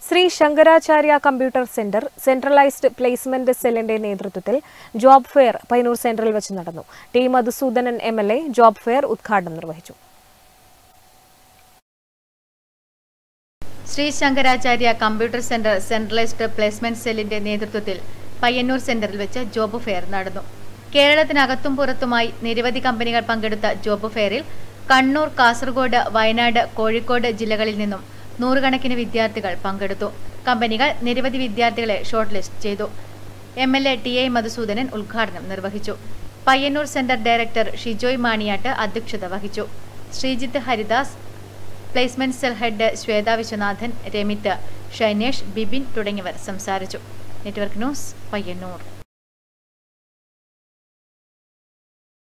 Shri Shankaracharya computer centre centralised placement സെല്ലിന്റെ നേതൃത്വത്തിൽ job fair Payyanur സെന്ററിൽ വെച്ച് നടന്നു T Madhusoodanan M L A job fair ഉദ്ഘാടനം നിർവഹിച്ചു Shri Shankaracharya computer centre centralised placement സെല്ലിന്റെ നേതൃത്വത്തിൽ പയ്യന്നൂർ സെന്ററിൽ വെച്ച് ജോബ് ഫെയർ നടന്നു കേരളത്തിനകത്തും പുറത്തുമായി നിരവധി കമ്പനികൾ പങ്കെടുത്ത ജോബ് ഫെയറിൽ കണ്ണൂർ കാസർഗോഡ് വയനാട് കോഴിക്കോട് ജില്ലകളിൽ നിന്നും നൂറുകണക്കിന് വിദ്യാർത്ഥികൾ പങ്കെടുത്തു കമ്പനികൾ നിരവധി വിദ്യാർത്ഥികളെ ഷോർട്ട് ലിസ്റ്റ് ചെയ്തു M L A T A Madhusoodanan ഉദ്ഘാടനം നിർവഹിച്ചു പയ്യന്നൂർ സെന്റർ ഡയറക്ടർ ഷിജോയ് മാണിയാട്ട് അധ്യക്ഷത വഹിച്ചു Sreejith Haridas placement cell head Shweta Viswanathan Ramith Shainesh Bibin തുടങ്ങിയവർ സംസാരിച്ചു നെറ്റ്വർക്ക് ന്യൂസ് പയ്യന്നൂർ